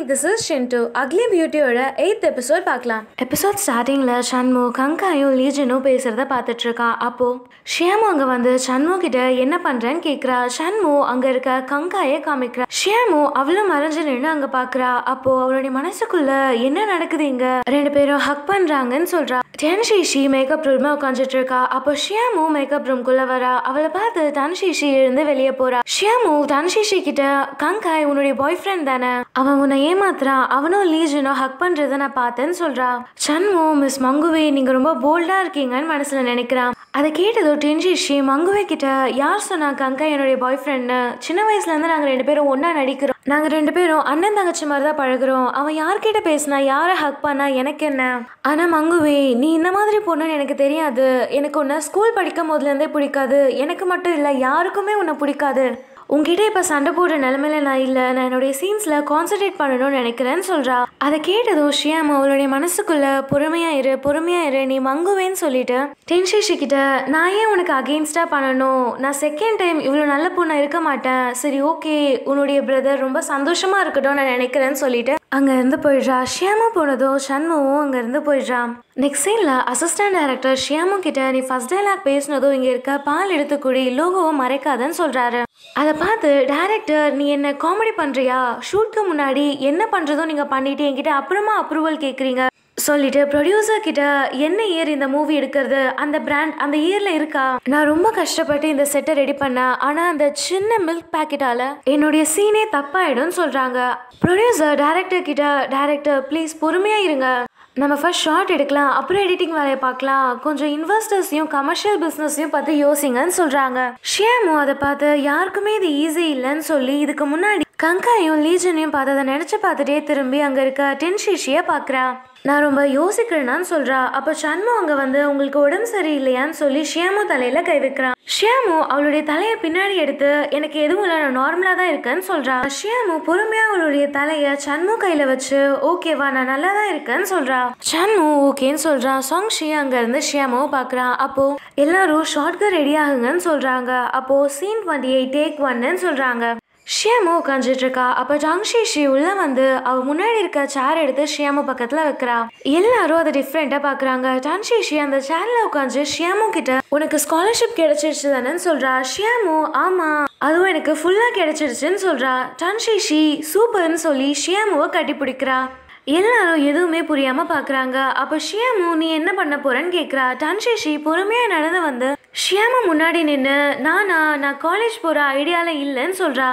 this is ஷின்டு ugly பியூட்டியோட eighth episode பார்க்கலாம் எபிசோட் ஸ்டார்டிங்கில் சண்மு கங்காயும் லீஜனும் பேசுகிறத பார்த்துட்டு இருக்கா அப்போது ஷியாமு அங்கே வந்து சண்மு கிட்ட என்ன பண்ணுறேன்னு கேட்குறா சண்மு அங்கே இருக்க கங்காயை காமிக்கிறா ஷியாமு அவளும் மறைஞ்சு நின்று அங்கே பார்க்குறா அப்போது அவளுடைய மனசுக்குள்ள என்ன நடக்குது இங்கே ரெண்டு பேரும் ஹக் பண்ணுறாங்கன்னு சொல்கிறா டென்ஷிஷி மேக்கப் ரூம்ல உட்காந்துட்டு இருக்கா அப்போ ஷியாமு மேக்கப் ரூம்குள்ள வரா அவளை பார்த்து தன்ஷிஷி எழுந்து வெளியே போறா ஷியாமு தன்ஷிஷி கிட்ட கங்காய் உன்னுடைய பாய் ஃப்ரெண்ட் தானே அவன் உன்னை ஏமாத்துறான் அவனும் லீஜனும் ஹக் பண்றத நான் பார்த்தேன்னு சொல்றா சண்மு மிஸ் மங்குவே நீங்க ரொம்ப போல்டா இருக்கீங்கன்னு மனசுல நினைக்கிறான் அதை கேட்டதோ டென்ஷிஷி மங்குவே கிட்ட யார் சொன்னா கங்கா என்னுடைய பாய் ஃப்ரெண்ட்னு சின்ன வயசுல இருந்து நாங்க ரெண்டு பேரும் ஒண்ணா நடிக்கிறோம் நாங்க ரெண்டு பேரும் அண்ணன் தங்கச்சி மாதிரி தான் பழகுறோம் அவன் யார்கிட்ட பேசினா யாரை ஹக் பண்ணா எனக்கு என்ன ஆனா மங்குவே நீ இந்த மாதிரி பொண்ணுன்னு எனக்கு தெரியாது எனக்கு உன்னை ஸ்கூல் படிக்கும் போதுலேருந்தே பிடிக்காது எனக்கு மட்டும் இல்லை யாருக்குமே உன்னை பிடிக்காது உங்ககிட்ட இப்போ சண்டை போடுற நிலமையில நான் இல்லை நான் என்னுடைய சீன்ஸில் கான்சென்ட்ரேட் பண்ணணும்னு நினைக்கிறேன்னு சொல்கிறா அதை கேட்டதும் ஷியாம் அவளுடைய மனசுக்குள்ள பொறுமையா இரு பொறுமையா இரு நீ மங்குவேன்னு சொல்லிட்டு டென்ஷிஷி கிட்ட நான் ஏன் உனக்கு அகெயின்ஸ்டாக பண்ணணும் நான் செகண்ட் டைம் இவ்வளோ நல்ல பொண்ணா இருக்க மாட்டேன் சரி ஓகே உன்னுடைய பிரதர் ரொம்ப சந்தோஷமா இருக்கட்டும் நான் நினைக்கிறேன்னு சொல்லிட்டு அங்க இருந்து போயிடுறா ஷியாமா போனதும் சண்முகம் அங்க இருந்து போயிடுறான் நெக்ஸ்ட் சீன்ல அசிஸ்டன்ட் டைரக்டர் ஷியாமு கிட்ட நீ ஃபர்ஸ்ட் டைலாக் பேசினதும் இங்க இருக்க பால் எடுத்து குடி லோகோவை மறைக்காதன்னு சொல்றாரு அதை பார்த்து டைரக்டர் நீ என்ன காமெடி பண்றியா ஷூட்க்கு முன்னாடி என்ன பண்றதோ நீங்க பண்ணிட்டு என்கிட்ட அப்புறமா அப்ரூவல் கேக்குறீங்க சொல்லிட்டு ப்ரொடியூசர் கிட்ட என்ன இயர் இந்த மூவி எடுக்கிறது அந்த பிராண்ட் அந்த இயர்ல இருக்கா நான் ரொம்ப கஷ்டப்பட்டு இந்த செட்டை ரெடி பண்ணேன் ஆனா அந்த சின்ன மில்க் பாக்கெட்டால என்னுடைய சீனே தப்பாயிடும்னு சொல்றாங்க ப்ரொடியூசர் டைரக்டர் கிட்ட டைரக்டர் ப்ளீஸ் பொறுமையா இருங்க நம்ம ஃபர்ஸ்ட் ஷார்ட் எடுக்கலாம் அப்புறம் எடிட்டிங் வேலையை பார்க்கலாம் கொஞ்சம் இன்வெஸ்டர்ஸையும் கமர்ஷியல் பிஸ்னஸையும் பற்றி யோசிங்கன்னு சொல்கிறாங்க ஷியாமு அதை பார்த்து யாருக்குமே இது ஈஸி இல்லைன்னு சொல்லி இதுக்கு முன்னாடி கங்காயும் லீஜனையும் பார்த்து அதை நினச்சி பார்த்துட்டே திரும்பி அங்கே இருக்க டென்ஷிஷியை பார்க்குறா நான் ரொம்ப யோசிக்கிறேன்னு சொல்றா அப்போ சண்மு அங்க வந்து உங்களுக்கு உடம்பு சரியில்லையான்னு சொல்லி ஷியாமு தலையில கை வைக்கிறான் ஷியாமு அவளுடைய தலையை பின்னாடி எடுத்து எனக்கு எதுவும் இல்லை நான் நார்மலா தான் இருக்கேன்னு சொல்றா ஷியாமு பொறுமையா அவளுடைய தலைய சண்மு கையில வச்சு ஓகேவா நான் நல்லா தான் இருக்கேன்னு சொல்றா சண்மு ஓகேன்னு சொல்றான் சாங் ஷி அங்க இருந்து ஷியாமுவை பாக்குறான் அப்போ எல்லாரும் ஷார்ட்க்கு ரெடி ஆகுங்கன்னு சொல்றாங்க அப்போ சீன் டுவெண்ட்டி எயிட் டேக் ஒன்னு சொல்றாங்க ஷியாமு உட்காந்துட்டு இருக்கா அப்ப ஜாங்ஷி ஷி உள்ள வந்து அவ முன்னாடி இருக்க சேர் எடுத்து ஷியாமு பக்கத்துல வைக்கிறா எல்லாரும் அதை டிஃப்ரெண்டா பாக்குறாங்க ஜான்ஷி ஷி அந்த சேர்ல உட்காந்து ஷியாமு கிட்ட உனக்கு ஸ்காலர்ஷிப் கிடைச்சிருச்சு தானேன்னு சொல்றா ஷியாமு ஆமா அதுவும் எனக்கு ஃபுல்லா கிடைச்சிருச்சுன்னு சொல்றா ஜான்ஷி ஷி சூப்பர்னு சொல்லி ஷியாமுவை கட்டி பிடிக்கிறா எல்லாரும் எதுவுமே புரியாம பாக்குறாங்க அப்ப ஷியாமு நீ என்ன பண்ண போறன்னு கேக்குறா டன்ஷிஷி பொறுமையா நடந்து வந்து ஷியாமு முன்னாடி நின்று நானா நான் காலேஜ் போற ஐடியால இல்லைன்னு சொல்றா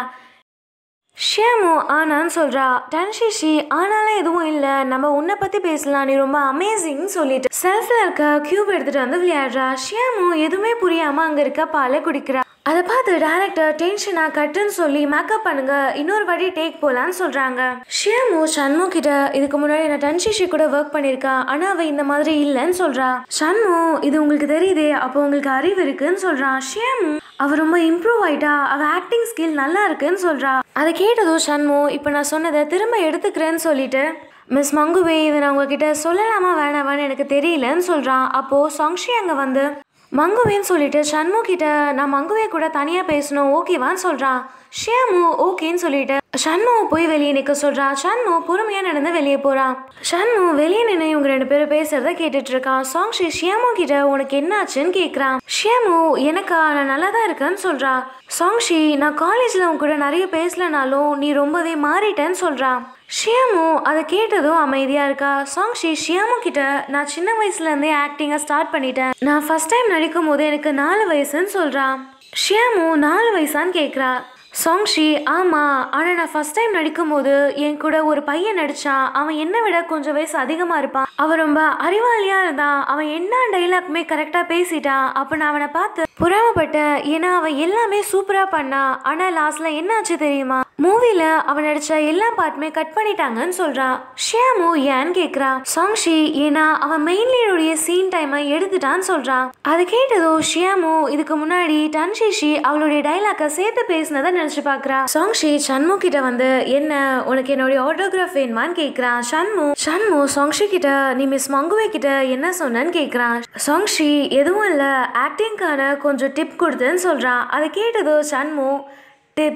ஷியாமு ஆனான்னு சொல்றா டன்ஷிஷி ஆனாலும் எதுவும் இல்லை நம்ம உன்னை பத்தி பேசலாம் நீ ரொம்ப அமேசிங் சொல்லிட்டு செல்ஃப்ல இருக்க கியூப் எடுத்துட்டு வந்து விளையாடுறா ஷியாமு எதுவுமே புரியாம அங்க இருக்க பாலை குடிக்கிறா அதை பார்த்து டேரக்டர் டென்ஷனா கட்டுன்னு சொல்லி மேக்கப் பண்ணுங்க இன்னொரு வாட்டி டேக் போலான்னு சொல்றாங்க ஷியாமு சண்மு கிட்ட இதுக்கு முன்னாடி நான் டன்ஷிஷி கூட ஒர்க் பண்ணிருக்கா ஆனா அவ இந்த மாதிரி இல்லைன்னு சொல்றா சண்மு இது உங்களுக்கு தெரியுதே அப்போ உங்களுக்கு அறிவு இருக்குன்னு சொல்றான் ஷியாமு அவ ரொம்ப இம்ப்ரூவ் ஆயிட்டா அவ ஆக்டிங் ஸ்கில் நல்லா இருக்குன்னு சொல்றா அதை கேட்டதும் சண்மு இப்போ நான் சொன்னதை திரும்ப எடுத்துக்கிறேன்னு சொல்லிட்டு மிஸ் மங்குவே இதை நான் உங்ககிட்ட சொல்லலாமா வேணாமான்னு எனக்கு தெரியலன்னு சொல்றான் அப்போ சாங்ஷி அங்க வந்து மங்குவேன்னு சொல்லிட்டு சண்மு கிட்ட நான் மங்குவே கூட தனியா பேசணும் ஓகேவான்னு சொல்றான் ஷியாமு ஓகேன்னு சொல்லிட்டு ஷண்மு போய் வெளியே நிற்க சொல்றான் ஷண்மு பொறுமையா நடந்து வெளியே போறான் ஷண்மு வெளியே நின்று இவங்க ரெண்டு பேரும் பேசுறத கேட்டுட்டு இருக்கான் சாங்ஷி ஷியாமு கிட்ட உனக்கு என்ன ஆச்சுன்னு கேக்குறான் ஷியாமு எனக்கா நான் நல்லா தான் இருக்கேன்னு சொல்றா சாங்ஷி நான் காலேஜ்ல உன் கூட நிறைய பேசலனாலும் நீ ரொம்பவே மாறிட்டேன்னு சொல்றான் ஷியாமு அதை கேட்டதும் அமைதியா இருக்கா சாங்ஷி ஷியாமு கிட்ட நான் சின்ன வயசுல இருந்தே ஆக்டிங்கை ஸ்டார்ட் பண்ணிட்டேன் நான் ஃபர்ஸ்ட் டைம் நடிக்கும் போது எனக்கு நாலு வயசுன்னு சொல்றான் ஷியாமு நாலு வயசான்னு கேட்குறா சாங்ஷி ஆமாம் ஆனால் நான் ஃபர்ஸ்ட் டைம் நடிக்கும்போது என் கூட ஒரு பையன் நடிச்சான் அவன் என்னை விட கொஞ்சம் வயசு அதிகமாக இருப்பான் அவன் ரொம்ப அறிவாளியாக இருந்தான் அவன் என்ன டைலாக்குமே கரெக்டாக பேசிட்டான் அப்போ நான் அவனை பார்த்து புறாமப்பட்டேன் ஏன்னா அவன் எல்லாமே சூப்பராக பண்ணான் ஆனால் லாஸ்ட்டில் என்ன ஆச்சு தெரியுமா மூவியில் அவன் நடித்த எல்லா பாட்டுமே கட் பண்ணிட்டாங்கன்னு சொல்கிறான் ஷியாமு ஏன்னு கேட்குறா சாங்ஷி ஏன்னா அவன் மெயின் லீடுடைய சீன் டைமை எடுத்துட்டான்னு சொல்கிறான் அதை கேட்டதோ ஷியாமு இதுக்கு முன்னாடி டன்ஷிஷி அவளுடைய டைலாக்கை சேர்த்து பேசினதை நினைச்சு பாக்குறா சாங்ஷி சண்மு கிட்ட வந்து என்ன உனக்கு என்னுடைய ஆட்டோகிராஃப் வேணுமான்னு கேக்குறான் சண்மு சண்மு சாங்ஷி கிட்ட நீ மிஸ் மங்குவே கிட்ட என்ன சொன்னன்னு கேக்குறான் சாங்ஷி எதுவும் இல்ல ஆக்டிங்கான கொஞ்சம் டிப் கொடுத்தேன்னு சொல்றான் அதை கேட்டதோ சண்மு டிப்ஸ்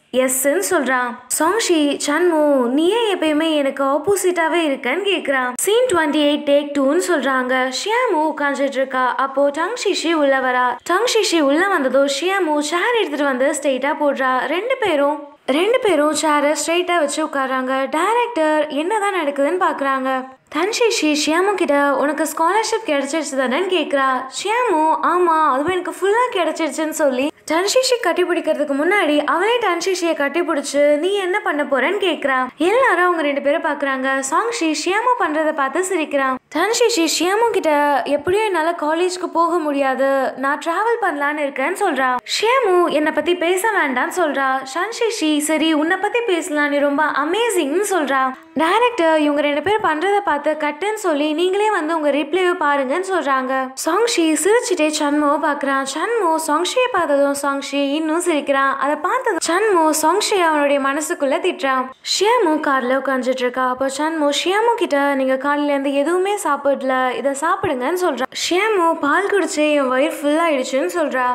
எஸ்ன்னு சொல்றான் சாங்ஷி சன்மு நீ ஏன் எப்பயுமே எனக்கு ஆப்போசிட்டாவே இருக்கன்னு கேக்குறான் சீன் டுவெண்ட்டி எயிட் டேக் டூன்னு சொல்றாங்க ஷியாமு உட்காந்துட்டு இருக்கா அப்போ டங் ஷிஷி உள்ள வரா டங் ஷிஷி உள்ள வந்ததோ ஷியாமு சேர் எடுத்துட்டு வந்து ஸ்ட்ரெயிட்டா போடுறா ரெண்டு பேரும் ரெண்டு பேரும் சேரை ஸ்ட்ரெயிட்டாக வச்சு உட்காராங்க டைரக்டர் என்னதான் நடக்குதுன்னு பார்க்குறாங்க தன்ஷிஷி ஷியாமு கிட்ட உனக்கு ஸ்காலர்ஷிப் கிடைச்சிருச்சு தானேன்னு கேட்குறா ஷியாமு ஆமாம் அதுவும் எனக்கு ஃபுல்லாக கிடைச்சிருச்சுன்னு சொல்லி டன்ஷிஷி கட்டி பிடிக்கிறதுக்கு முன்னாடி அவளே டன்ஷிஷியை கட்டி பிடிச்சி நீ என்ன பண்ண போறேன்னு கேட்குறா எல்லாரும் அவங்க ரெண்டு பேரும் பார்க்குறாங்க சாங்ஷி ஷியாமு பண்ணுறதை பார்த்து சிரிக்கிறான் டன்ஷிஷி ஷியாமு கிட்ட எப்படியும் என்னால் காலேஜ்க்கு போக முடியாது நான் ட்ராவல் பண்ணலான்னு இருக்கேன்னு சொல்றா ஷியாமு என்னை பற்றி பேச வேண்டாம்னு சொல்றா ஷன்ஷிஷி சரி உன்னை பற்றி பேசலாம் நீ ரொம்ப அமேசிங்னு சொல்றா டைரக்டர் இவங்க ரெண்டு பேரும் பண்றதை பார்த்து கட்டுன்னு சொல்லி நீங்களே வந்து உங்க ரிப்ளைவை பாருங்கன்னு சொல்றாங்க சாங்ஷி சிரிச்சுட்டே சன்முவை பார்க்கறான் சன்மு சாங்ஷியை பார்த்ததும் சாங்ஷி இன்னும் சிரிக்கிறான் அதை பார்த்ததும் சன்மு சாங்ஷி அவனுடைய மனசுக்குள்ள திட்டுறான் ஷியாமு கார்ல உட்காந்துட்டு இருக்கா அப்போ சன்மு ஷியாமு கிட்ட நீங்க காலையில இருந்து எதுவுமே சாப்பிடல இதை சாப்பிடுங்கன்னு சொல்றான் ஷியாமு பால் குடிச்சு என் வயிறு ஃபுல் ஆயிடுச்சுன்னு சொல்றா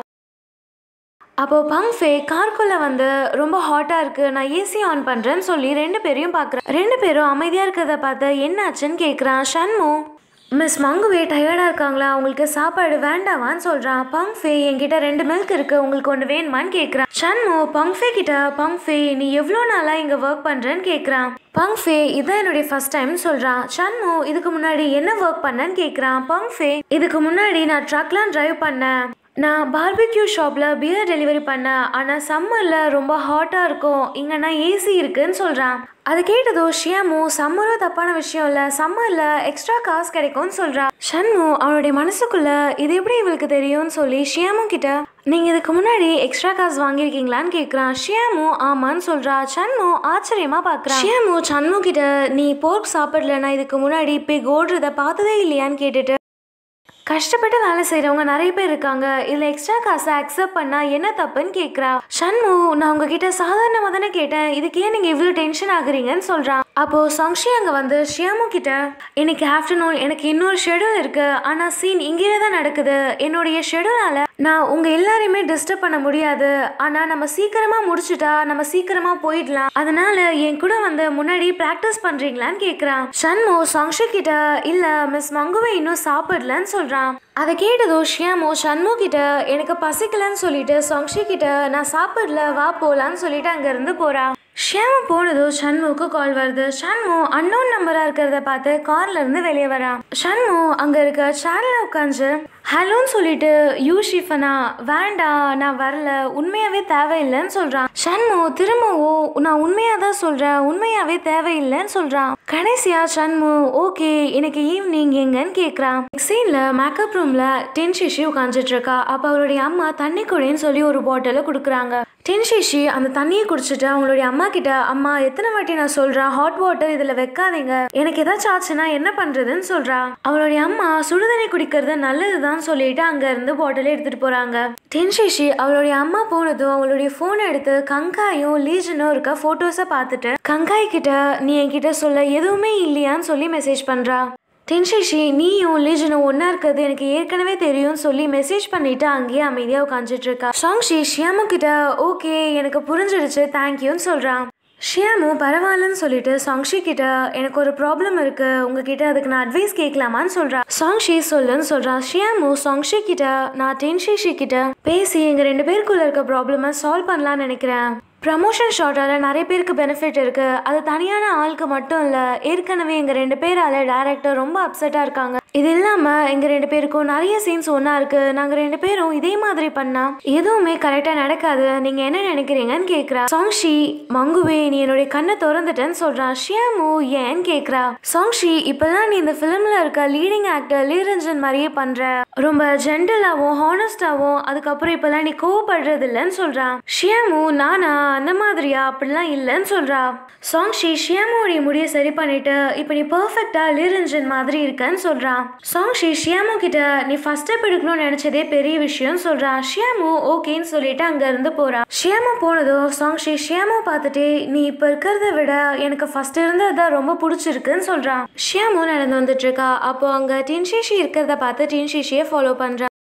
அப்போ பங்ஃபே கார்க்குள்ள வந்து ரொம்ப ஹாட்டா இருக்கு நான் ஏசி ஆன் பண்றேன்னு சொல்லி ரெண்டு பேரையும் பார்க்குறேன் ரெண்டு பேரும் அமைதியா இருக்கிறத பார்த்து என்னாச்சுன்னு கேட்குறான் ஷண்மு மிஸ் மங்குவே டயர்டாக இருக்காங்களா உங்களுக்கு சாப்பாடு வேண்டாமான்னு சொல்கிறான் பங்ஃபே என்கிட்ட ரெண்டு மில்க் இருக்கு உங்களுக்கு ஒன்று வேணுமான்னு கேட்குறான் ஷண்மு பங்ஃபே கிட்ட பங்ஃபே நீ எவ்வளோ நாளாக இங்கே ஒர்க் பண்ணுறேன்னு கேட்குறான் பங்ஃபே இதான் என்னுடைய ஃபர்ஸ்ட் டைம் சொல்கிறான் ஷண்மு இதுக்கு முன்னாடி என்ன ஒர்க் பண்ணேன்னு கேட்குறான் பங்ஃபே இதுக்கு முன்னாடி நான் ட்ரக்லாம் டிரைவ் பண்ணேன் நான் பார்பிக்யூ ஷாப்பில் பியர் டெலிவரி பண்ணேன் ஆனால் சம்மரில் ரொம்ப ஹாட்டாக இருக்கும் இங்கன்னா ஏசி இருக்குன்னு சொல்கிறான் அதை கேட்டதோ ஷியாமு சம்மரும் தப்பான விஷயம் இல்லை சம்மரில் எக்ஸ்ட்ரா காசு கிடைக்கும்னு சொல்கிறா ஷண்மு அவனுடைய மனசுக்குள்ள இது எப்படி இவளுக்கு தெரியும்னு சொல்லி ஷியாமு கிட்ட நீங்கள் இதுக்கு முன்னாடி எக்ஸ்ட்ரா காசு வாங்கியிருக்கீங்களான்னு கேட்குறான் ஷியாமு ஆமான்னு சொல்கிறா சன்மு ஆச்சரியமாக பார்க்குறான் ஷியாமு சன்மு கிட்ட நீ போர்க் சாப்பிடலன்னா இதுக்கு முன்னாடி போய் ஓடுறத பார்த்ததே இல்லையான்னு கேட்டுட்டு கஷ்டப்பட்டு வேலை செய்கிறவங்க நிறைய பேர் இருக்காங்க இதில் எக்ஸ்ட்ரா காசை அக்செப்ட் பண்ணால் என்ன தப்புன்னு கேட்குறா ஷண்மு நான் உங்ககிட்ட சாதாரணமாக தானே கேட்டேன் இதுக்கு ஏன் நீங்கள் இவ்வளோ டென்ஷன் ஆகுறீங்கன்னு சொல்கிறான் அப்போது சங்ஷி அங்கே வந்து ஷியாமு கிட்ட இன்னைக்கு ஆஃப்டர்நூன் எனக்கு இன்னொரு ஷெடியூல் இருக்குது ஆனால் சீன் இங்கேயே தான் நடக்குது என்னுடைய ஷெடியூலால் நான் உங்கள் எல்லாரையுமே டிஸ்டர்ப் பண்ண முடியாது ஆனால் நம்ம சீக்கிரமாக முடிச்சுட்டா நம்ம சீக்கிரமாக போயிடலாம் அதனால என் கூட வந்து முன்னாடி ப்ராக்டிஸ் பண்ணுறீங்களான்னு கேட்குறான் ஷண்மு சங்ஷி கிட்ட இல்லை மிஸ் மங்குவை இன்னும் சாப்பிடலன்னு சொல்கிறான் அதை கேட்டதோ ஷியாமோ ஷண்மு கிட்ட எனக்கு பசிக்கலன்னு சொல்லிட்டு சங்ஷி கிட்ட நான் சாப்பிடல வா போலான்னு சொல்லிட்டு அங்கேருந்து போறா ஷியாமு போனதோ ஷண்முக்கு கால் வருது ஷண்மு அன்னோன் நம்பரா இருக்கிறத பார்த்து கார்ல இருந்து வெளியே வரான் ஷண்மு அங்க இருக்க சேர்ல உட்காந்து ஹலோன்னு சொல்லிட்டு யூ ஷிஃபனா வேண்டாம் நான் வரல உண்மையாவே தேவையில்லைன்னு சொல்றான் ஷண்மு திரும்பவும் நான் உண்மையா தான் சொல்றேன் உண்மையாவே தேவையில்லைன்னு சொல்றான் கடைசியா ஷண்மு ஓகே எனக்கு ஈவினிங் எங்கன்னு கேக்குறான் சீன்ல மேக்கப் ரூம்ல டென் ஷிஷி உட்காந்துட்டு இருக்கா அப்ப அவளுடைய அம்மா தண்ணி குடின்னு சொல்லி ஒரு பாட்டில கொடுக்குறாங்க டென் ஷிஷி அந்த தண்ணியை குடிச்சிட்டு அவங்களுடைய அம்மா கிட்ட அம்மா எத்தனை வாட்டி நான் சொல்றேன் ஹாட் வாட்டர் இதுல வைக்காதீங்க எனக்கு ஏதாச்சும் ஆச்சுன்னா என்ன பண்றதுன்னு சொல்றா அவளுடைய அம்மா சுடுதண்ணி குடிக்கிறது நல்லதுதான் சொல்லிட்டு அங்க இருந்து பாட்டில் எடுத்துட்டு போறாங்க டென்ஷிஷி அவளுடைய அம்மா போனதும் அவளுடைய போனை எடுத்து கங்காயும் லீஜனும் இருக்க போட்டோஸை பார்த்துட்டு கங்காய் கிட்ட நீ என்கிட்ட சொல்ல எதுவுமே இல்லையான்னு சொல்லி மெசேஜ் பண்றா டென்ஷிஷி நீயும் லீஜனும் ஒன்னா இருக்கிறது எனக்கு ஏற்கனவே தெரியும்னு சொல்லி மெசேஜ் பண்ணிட்டு அங்கேயே அமைதியா உட்காந்துட்டு இருக்கா சாங்ஷி ஷியாமு கிட்ட ஓகே எனக்கு புரிஞ்சிடுச்சு தேங்க்யூன்னு சொல்றான் ஷியாமு பரவாயில்லன்னு சொல்லிட்டு சாங்ஷி கிட்ட எனக்கு ஒரு ப்ராப்ளம் இருக்கு உங்ககிட்ட அதுக்கு நான் அட்வைஸ் கேட்கலாமான்னு சொல்றா சாங்ஷி சொல்லுன்னு சொல்றா ஷியாமு சாங்ஷி கிட்ட நான் டென்ஷிஷி கிட்ட பேசி எங்க ரெண்டு பேருக்குள்ள இருக்க ப்ராப்ளமை சால்வ் பண்ணலாம்னு நினைக்கிறேன் ப்ரமோஷன் ஷாட்டால நிறைய பேருக்கு பெனிஃபிட் இருக்கு அது தனியான ஆளுக்கு மட்டும் இல்ல ஏற்கனவே எங்க ரெண்டு பேரால டேரக்டர் ரொம்ப அப்செட்டா இருக்காங்க இது இல்லாம எங்க ரெண்டு பேருக்கும் நிறைய சீன்ஸ் ஒன்னா இருக்கு நாங்க ரெண்டு பேரும் இதே மாதிரி பண்ணா எதுவுமே கரெக்டா நடக்காது நீங்க என்ன நினைக்கிறீங்கன்னு கேக்குறா சாங்ஷி மங்குவே நீ என்னுடைய கண்ணை திறந்துட்டேன்னு சொல்றான் ஷியாமு ஏன்னு கேக்குறா சாங்ஷி இப்பெல்லாம் நீ இந்த ஃபிலிம்ல இருக்க லீடிங் ஆக்டர் லீரஞ்சன் மாதிரியே பண்ற ரொம்ப ஜென்டலாவும் ஹானஸ்டாவும் அதுக்கப்புறம் இப்பெல்லாம் நீ கோவப்படுறது இல்லைன்னு சொல்றான் ஷியாமு நானா அந்த மாதிரியா அப்படிலாம் இல்லைன்னு சொல்றா சாங்ஷி ஷியாமுடைய முடியை சரி பண்ணிட்டு இப்போ நீ பர்ஃபெக்டா லீரஞ்சன் மாதிரி இருக்கன்னு சொல்றான் சாங்ஷி ஷியாமு கிட்ட நீ ஃபர்ஸ்ட் ஸ்டெப் எடுக்கணும்னு நினைச்சதே பெரிய விஷயம் சொல்றா ஷியாமு ஓகேன்னு சொல்லிட்டு அங்க இருந்து போறா ஷியாமு போனதோ சாங்ஷி ஷியாமு பார்த்துட்டே நீ இப்ப இருக்கிறத விட எனக்கு ஃபர்ஸ்ட் இருந்தது தான் ரொம்ப பிடிச்சிருக்குன்னு சொல்றான் ஷியாமு நடந்து வந்துட்டு இருக்கா அப்போ அங்க டின்ஷிஷி இருக்கிறத பார்த்து டின்ஷிஷியை ஃபாலோ பண்றா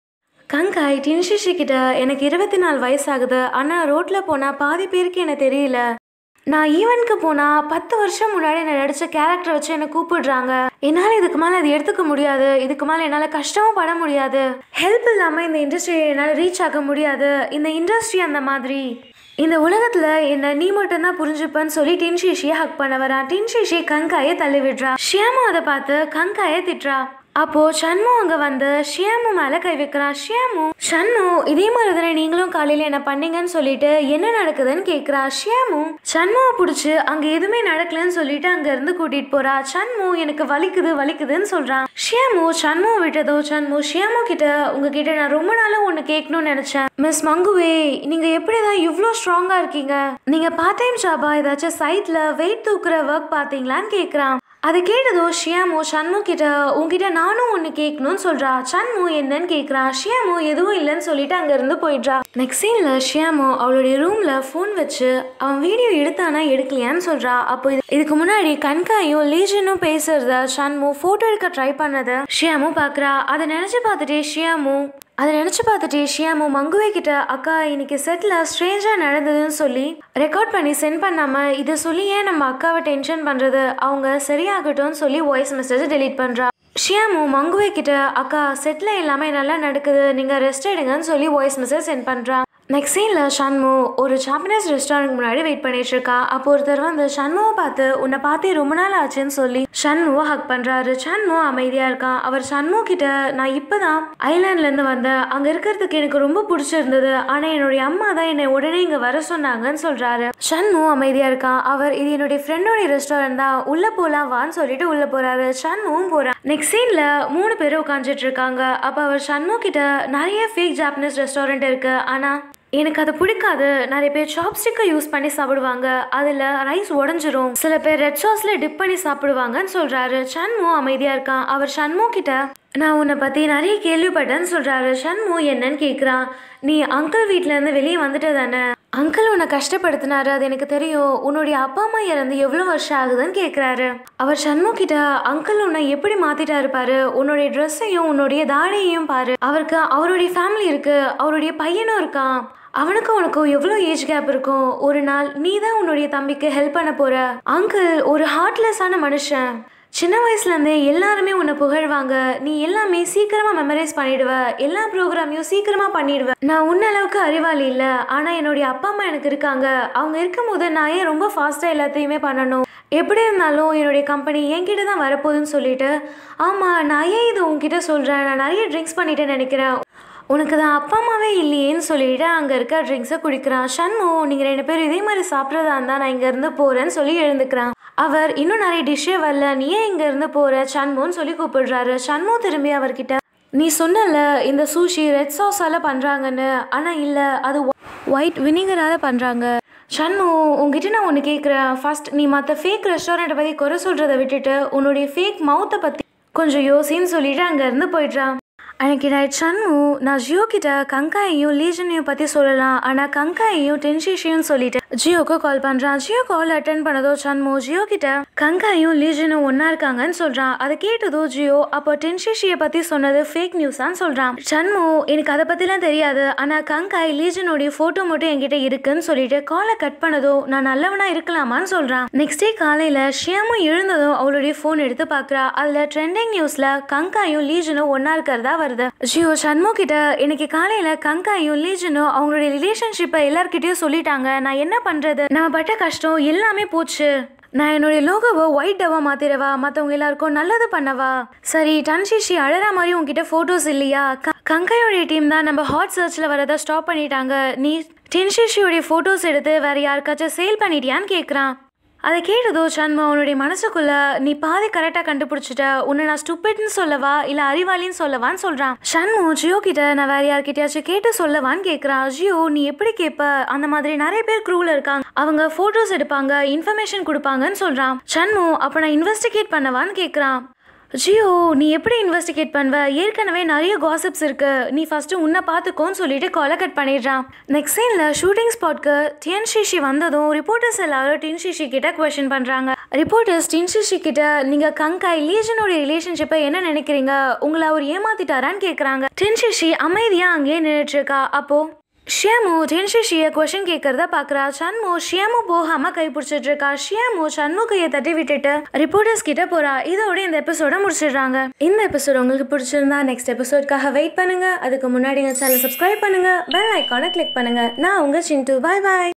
கங்காய் டின்ஷிஷி கிட்ட எனக்கு இருபத்தி நாலு வயசாகுது ஆனால் ரோட்டில் போனால் பாதி பேருக்கு எனக்கு தெரியல நான் ஈவெண்ட்க்கு போனால் பத்து வருஷம் முன்னாடி நான் நடித்த கேரக்டர் வச்சு என்னை கூப்பிடுறாங்க என்னால் இதுக்கு மேலே அதை எடுத்துக்க முடியாது இதுக்கு மேலே என்னால் கஷ்டமும் பட முடியாது ஹெல்ப் இல்லாமல் இந்த இண்டஸ்ட்ரி என்னால் ரீச் ஆக முடியாது இந்த இண்டஸ்ட்ரி அந்த மாதிரி இந்த உலகத்துல என்ன நீ மட்டும்தான் புரிஞ்சுப்பன்னு சொல்லி டின்ஷிஷியை ஹக் பண்ண வரா டின்ஷிஷி கங்காயை தள்ளி விடுறா ஷியாமு அதை பார்த்து கங்காயை திட்டுறா அப்போ சண்மு அங்க வந்து ஷியாமு மேல கை வைக்கிறான் ஷியாமு சன்னு இதே மாதிரி தானே நீங்களும் காலையில என்ன பண்ணீங்கன்னு சொல்லிட்டு என்ன நடக்குதுன்னு கேக்குறா ஷியாமு சண்முவை பிடிச்சி அங்க எதுவுமே நடக்கலன்னு சொல்லிட்டு அங்க இருந்து கூட்டிட்டு போறா சண்மு எனக்கு வலிக்குது வலிக்குதுன்னு சொல்றான் ஷியாமு சண்முவை விட்டதோ சண்மு ஷியாமு கிட்ட உங்ககிட்ட நான் ரொம்ப நாளா ஒன்னு கேட்கணும்னு நினைச்சேன் மிஸ் மங்குவே நீங்க எப்படிதான் இவ்ளோ ஸ்ட்ராங்கா இருக்கீங்க நீங்க பார்ட் டைம் ஜாபா ஏதாச்சும் சைட்ல வெயிட் தூக்குற ஒர்க் பாத்தீங்களான்னு கேக்குறான் அதை கேட்டதோ ஷியாமு சண்மு கிட்ட உன்கிட்ட நானும் ஒன்று கேட்கணும்னு சொல்றா சண்மு என்னன்னு கேட்குறான் ஷியாமு எதுவும் இல்லைன்னு சொல்லிட்டு அங்கேருந்து போயிடுறா நெக்ஸ்ட் சீனில் ஷியாமு அவளுடைய ரூமில் ஃபோன் வச்சு அவன் வீடியோ எடுத்தானா எடுக்கலையான்னு சொல்றா அப்போ இது இதுக்கு முன்னாடி கண்காயும் லீஜனும் பேசுறத ஷண்மு ஃபோட்டோ எடுக்க ட்ரை பண்ணதை ஷியாமு பார்க்குறா அதை நினச்சி பார்த்துட்டே ஷியாமு அதை நினச்சி பார்த்துட்டு ஷியாமு மங்குவே கிட்ட அக்கா இன்னைக்கு செட்டில் ஸ்ட்ரேஞ்சாக நடந்ததுன்னு சொல்லி ரெக்கார்ட் பண்ணி சென்ட் பண்ணாமல் இதை சொல்லி ஏன் நம்ம அக்காவை டென்ஷன் பண்ணுறது அவங்க சரியாகட்டும்னு சொல்லி வாய்ஸ் மெசேஜ் டெலீட் பண்ணுறா ஷியாமு மங்குவே கிட்ட அக்கா செட்டில் எல்லாமே நல்லா நடக்குது நீங்கள் ரெஸ்ட் எடுங்கன்னு சொல்லி வாய்ஸ் மெசேஜ் சென்ட் பண்ணுறா நெக்ஸ்ட் சீனில் ஷண்மு ஒரு ஜாப்பனீஸ் ரெஸ்டாரண்ட் முன்னாடி வெயிட் பண்ணிட்டு இருக்கா அப்போ ஒருத்தர் வந்து ஷண்முவை பார்த்து உன்னை பார்த்தே ரொம்ப நாள் ஆச்சுன்னு சொல்லி ஷண்முவை ஹக் பண்ணுறாரு ஷண்மு அமைதியாக இருக்கான் அவர் ஷண்மு கிட்ட நான் இப்போ தான் ஐலாண்ட்லேருந்து வந்தேன் அங்கே இருக்கிறதுக்கு எனக்கு ரொம்ப பிடிச்சிருந்தது ஆனால் என்னுடைய அம்மா தான் என்னை உடனே இங்கே வர சொன்னாங்கன்னு சொல்கிறாரு ஷண்மு அமைதியாக இருக்கான் அவர் இது என்னுடைய ஃப்ரெண்டோடைய ரெஸ்டாரண்ட் தான் உள்ளே போகலாம் வான்னு சொல்லிட்டு உள்ளே போகிறாரு ஷண்முவும் போகிறான் நெக்ஸ்ட் சீனில் மூணு பேரும் உட்காந்துட்டு இருக்காங்க அப்போ அவர் ஷண்மு கிட்ட நிறைய ஃபேக் ஜாப்பனீஸ் ரெஸ்டாரண்ட் இருக்கு ஆனால் எனக்கு அது பிடிக்காது நிறைய பேர் சாப்ஸ்டிக்கை யூஸ் பண்ணி சாப்பிடுவாங்க அதில் ரைஸ் உடஞ்சிரும் சில பேர் ரெட் சாஸ்ல டிப் பண்ணி சாப்பிடுவாங்கன்னு சொல்றாரு சண்மு அமைதியா இருக்கான் அவர் சண்மு கிட்ட நான் உன்னை பத்தி நிறைய கேள்விப்பட்டேன்னு சொல்றாரு சண்மு என்னன்னு கேக்குறான் நீ அங்கிள் வீட்ல இருந்து வெளியே வந்துட்ட தானே அங்கிள் உன்னை கஷ்டப்படுத்தினாரு அது எனக்கு தெரியும் உன்னுடைய அப்பா அம்மா இறந்து எவ்வளோ வருஷம் ஆகுதுன்னு கேட்குறாரு அவர் சண்மு கிட்ட அங்கிள் உன்னை எப்படி மாத்திட்டாரு பாரு உன்னுடைய ட்ரெஸ்ஸையும் உன்னுடைய தாடியையும் பாரு அவருக்கு அவருடைய ஃபேமிலி இருக்கு அவருடைய பையனும் இருக்கான் அவனுக்கும் உனக்கும் எவ்வளோ ஏஜ் கேப் இருக்கும் ஒரு நாள் நீ தான் உன்னுடைய தம்பிக்கு ஹெல்ப் பண்ண போற அங்கிள் ஒரு ஹார்ட்லெஸ்ஸான மனுஷன் சின்ன வயசுலேருந்தே எல்லாருமே உன்னை புகழ்வாங்க நீ எல்லாமே சீக்கிரமாக மெமரைஸ் பண்ணிடுவ எல்லா ப்ரோக்ராமையும் சீக்கிரமாக பண்ணிடுவ நான் உன்ன அளவுக்கு அறிவாளி இல்லை ஆனால் என்னுடைய அப்பா அம்மா எனக்கு இருக்காங்க அவங்க இருக்கும்போது நான் ஏன் ரொம்ப ஃபாஸ்ட்டாக எல்லாத்தையுமே பண்ணணும் எப்படி இருந்தாலும் என்னுடைய கம்பெனி என்கிட்ட தான் வரப்போகுதுன்னு சொல்லிட்டு ஆமாம் நான் ஏன் இது உன்கிட்ட சொல்கிறேன் நான் நிறைய ட்ரிங்க்ஸ் பண்ணிட்டேன்னு நினைக்கிறேன் உனக்கு தான் அப்பா அம்மாவே இல்லையேன்னு சொல்லிட்டு அங்கே இருக்க ட்ரிங்க்ஸை குடிக்கிறான் ஷண்மு நீங்கள் ரெண்டு பேரும் இதே மாதிரி சாப்பிட்றதா இருந்தால் நான் இங்கேருந்து போகிறேன்னு சொல்லி எழுந்துக்கிறான் அவர் இன்னும் நிறைய டிஷ்ஷே வரல நீ ஏன் இங்கேருந்து போகிற சண்முன்னு சொல்லி கூப்பிடுறாரு சண்மு திரும்பி அவர்கிட்ட நீ சொன்னல இந்த சூஷி ரெட் சாஸால் பண்ணுறாங்கன்னு ஆனால் இல்லை அது ஒயிட் வினிகரால் பண்ணுறாங்க ஷண்மு உங்ககிட்ட நான் ஒன்று கேட்குறேன் ஃபர்ஸ்ட் நீ மற்ற ஃபேக் ரெஸ்டாரண்ட்டை பற்றி குறை சொல்கிறத விட்டுட்டு உன்னுடைய ஃபேக் மவுத்தை பற்றி கொஞ்சம் யோசின்னு சொல்லிட்டு அங்கேருந்து போயிடுறான் அன்னைக்கு நைட் சண்மு நான் ஜியோ கிட்ட கங்காயையும் லீஜனையும் பற்றி சொல்லலாம் ஆனால் கங்காயையும் டென்ஷிஷையும் சொல்லிட்டு ஜியோக்கு கால் பண்ணுறான் ஜியோ கால் அட்டன் பண்ணதோ சண்மு ஜியோ கிட்ட கங்காயும் லீஜனும் ஒன்றா இருக்காங்கன்னு சொல்கிறான் அதை கேட்டதோ ஜியோ அப்போ டென்ஷிஷியை பற்றி சொன்னது ஃபேக் நியூஸான்னு சொல்கிறான் சண்மு எனக்கு அதை பற்றிலாம் தெரியாது ஆனால் கங்காய் லீஜனுடைய ஃபோட்டோ மட்டும் என்கிட்ட இருக்குன்னு சொல்லிட்டு காலை கட் பண்ணதோ நான் நல்லவனா இருக்கலாமான்னு சொல்கிறான் நெக்ஸ்ட் டே காலையில் ஷியாமும் எழுந்ததும் அவளுடைய ஃபோன் எடுத்து பார்க்குறா அதில் ட்ரெண்டிங் நியூஸில் கங்காயும் லீஜனும் ஒன்றா இருக்கிறதா வருது ஜியோ சண்மு கிட்ட இன்னைக்கு காலையில கங்காயும் லீஜனும் அவங்களுடைய ரிலேஷன்ஷிப்பை எல்லார்கிட்டயும் சொல்லிட்டாங்க நான் என்ன பண்றது நம்ம பட்ட கஷ்டம் எல்லாமே போச்சு நான் என்னுடைய லோகோவை ஒயிட் டவா மாத்திரவா மற்றவங்க எல்லாருக்கும் நல்லது பண்ணவா சரி டன்ஷிஷி அழற மாதிரி உங்ககிட்ட ஃபோட்டோஸ் இல்லையா க- கங்காயோடைய டீம் தான் நம்ம ஹாட் சர்ச்சில் வரதை ஸ்டாப் பண்ணிட்டாங்க நீ டென்ஷிஷியோடைய ஃபோட்டோஸ் எடுத்து வேற யாருக்காச்சும் சேல் பண்ணிட்டியான்னு கேட்குறான் அதை கேட்டதோ சண்மு அவனுடைய மனசுக்குள்ள நீ பாதி கரெக்டாக கண்டுபிடிச்சிட்ட உன்னை நான் ஸ்டூபிட்னு சொல்லவா இல்லை அறிவாளின்னு சொல்லவான்னு சொல்கிறான் சண்மு ஜியோ கிட்ட நான் வேற யார்கிட்டயாச்சும் கேட்டு சொல்லவான்னு கேட்குறான் ஜியோ நீ எப்படி கேட்ப அந்த மாதிரி நிறைய பேர் க்ரூவில் இருக்காங்க அவங்க ஃபோட்டோஸ் எடுப்பாங்க இன்ஃபர்மேஷன் கொடுப்பாங்கன்னு சொல்கிறான் சண்மு அப்போ நான் இன்வெஸ்டிகேட் பண்ணவான்னு கேட்குறான் ஜியோ நீ எப்படி இன்வெஸ்டிகேட் பண்ணுவ ஏற்கனவே நிறைய காசிப்ஸ் இருக்கு நீ ஃபர்ஸ்ட் உன்னை பார்த்துக்கோன்னு சொல்லிட்டு காலை கட் பண்ணிடுறான் நெக்ஸ்ட் சீனில் ஷூட்டிங் ஸ்பாட்க்கு டிஎன்ஷிஷி வந்ததும் ரிப்போர்ட்டர்ஸ் எல்லாரும் டிஎன்ஷிஷி கிட்ட கொஷின் பண்ணுறாங்க ரிப்போர்ட்டர்ஸ் டின்ஷிஷி கிட்ட நீங்க கங்காய் லீஜனோட ரிலேஷன்ஷிப்பை என்ன நினைக்கிறீங்க உங்களை அவர் ஏமாத்திட்டாரான்னு கேக்குறாங்க டின்ஷிஷி அமைதியா அங்கேயே நின்றுட்டு இருக்கா அப்போ ஷியாமு டென்ஷிஷியை கொஷின் கேட்கறத பார்க்குறா சண்மு ஷியாமு போகாம கை பிடிச்சிட்டு இருக்கா ஷியாமு சண்மு கையை தட்டி விட்டுட்டு ரிப்போர்ட்டர்ஸ் கிட்ட போறா இதோட இந்த எபிசோட முடிச்சிடுறாங்க இந்த எபிசோட் உங்களுக்கு பிடிச்சிருந்தா நெக்ஸ்ட் எபிசோட்காக வெயிட் பண்ணுங்க அதுக்கு முன்னாடி எங்கள் சேனல் சப்ஸ்கிரைப் பண்ணுங்க பெல் ஐக்கானை கிளிக் பண்ணுங்க நான் உங்க சிண்டு பாய் பாய்